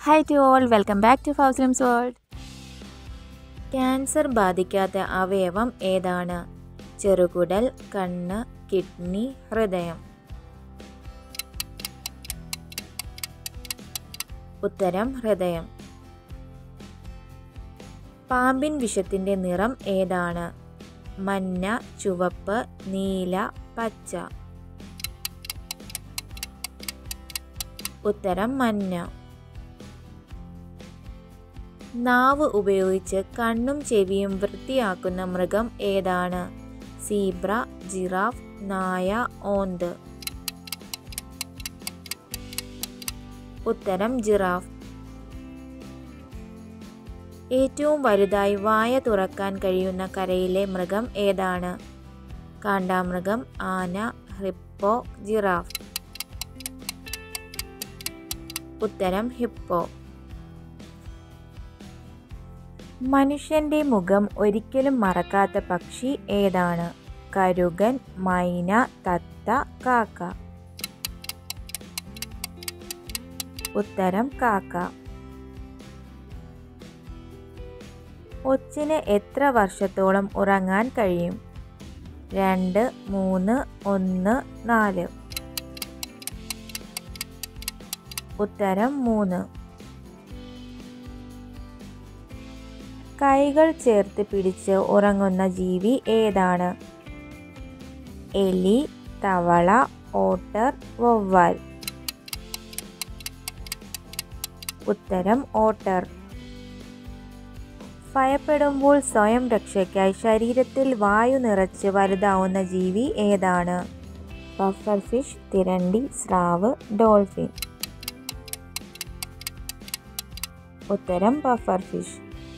hi to all welcome back to ഫൗസ്ലിംസ് world cancer ബാധിക്കാത്ത അവയവം ഏതാണ് ചെറുകുടൽ കണ്ണ് കിഡ്നി ഹൃദയം ഉത്തരം ഹൃദയം പാമ്പിൻ വിഷത്തിൻ്റെ നിറം ഏതാണ് മഞ്ഞ ചുവപ്പ് നീല പച്ച ഉത്തരം മഞ്ഞ നാവ് ഉപയോഗിച്ച് കണ്ണും ചെവിയും വൃത്തിയാക്കുന്ന മൃഗം ഏതാണ് സീബ്ര ജിറാഫ് നായ ഓന്ത് ഉത്തരം ജിറാഫ് ഏറ്റവും വലുതായി വായ തുറക്കാൻ കഴിയുന്ന കരയിലെ മൃഗം ഏതാണ് കാണ്ടാമൃഗം ആന ഹിപ്പോ ജിറാഫ് ഉത്തരം ഹിപ്പോ മനുഷ്യന്റെ മുഖം ഒരിക്കലും മറക്കാത്ത പക്ഷി ഏതാണ് കരുകൻ മൈന തത്ത കാക്ക ഉത്തരം കാക്ക ഒച്ചിന് എത്ര വർഷത്തോളം ഉറങ്ങാൻ കഴിയും രണ്ട് മൂന്ന് ഒന്ന് നാല് ഉത്തരം മൂന്ന് കൈകൾ ചേർത്ത് പിടിച്ച് ഉറങ്ങുന്ന ജീവി ഏതാണ് എലി തവള ഓട്ടർ വവ്വാൽ ഉത്തരം ഓട്ടർ ഭയപ്പെടുമ്പോൾ സ്വയം രക്ഷയ്ക്കായി ശരീരത്തിൽ വായു നിറച്ച് വലുതാവുന്ന ജീവി ഏതാണ് പഫർ ഫിഷ് തിരണ്ടി സ്രാവ് ഡോൾഫിൻ ഉത്തരം പഫർ ഫിഷ്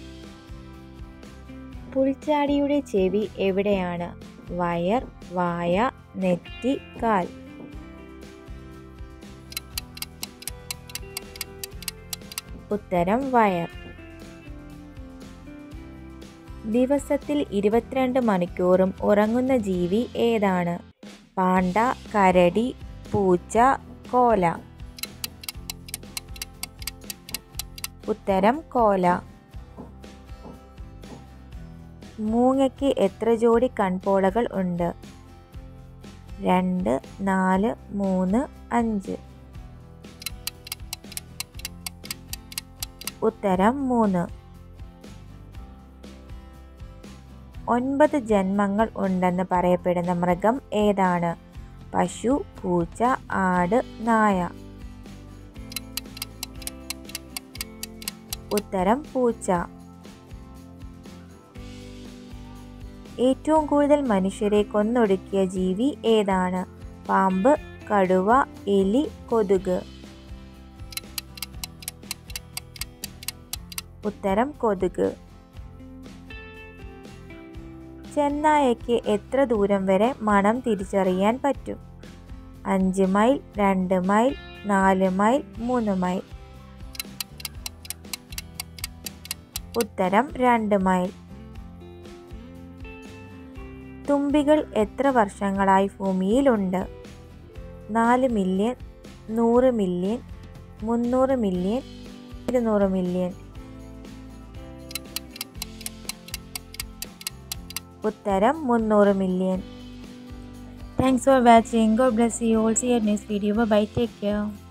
പുൽച്ചാടിയുടെ ചെവി എവിടെയാണ് വയർ വായ നെറ്റി കാൽ ഉത്തരം വയർ ദിവസത്തിൽ ഇരുപത്തിരണ്ട് മണിക്കൂറും ഉറങ്ങുന്ന ജീവി ഏതാണ് പാണ്ട കരടി പൂച്ച കോല ഉത്തരം കോല മൂങ്ങയ്ക്ക് എത്ര ജോഡി കൺപോളകൾ ഉണ്ട് രണ്ട് നാല് മൂന്ന് അഞ്ച് ഉത്തരം മൂന്ന് ഒൻപത് ജന്മങ്ങൾ ഉണ്ടെന്ന് പറയപ്പെടുന്ന മൃഗം ഏതാണ് പശു പൂച്ച ആട് നായ ഉത്തരം പൂച്ച ഏറ്റവും കൂടുതൽ മനുഷ്യരെ കൊന്നൊടുക്കിയ ജീവി ഏതാണ് പാമ്പ് കടുവ എലി കൊതുക് ഉത്തരം കൊതുക് ചെന്നായയ്ക്ക് എത്ര ദൂരം വരെ മണം തിരിച്ചറിയാൻ പറ്റും അഞ്ച് മൈൽ രണ്ട് മൈൽ നാല് മൈൽ മൂന്ന് മൈൽ ഉത്തരം രണ്ട് മൈൽ തുമ്പികൾ എത്ര വർഷങ്ങളായി ഭൂമിയിലുണ്ട് നാല് മില്യൺ നൂറ് മില്യൺ മുന്നൂറ് മില്യൺ ഇരുന്നൂറ് മില്യൺ ഉത്തരം മുന്നൂറ് million thanks for watching God bless you all see ya next video bye take care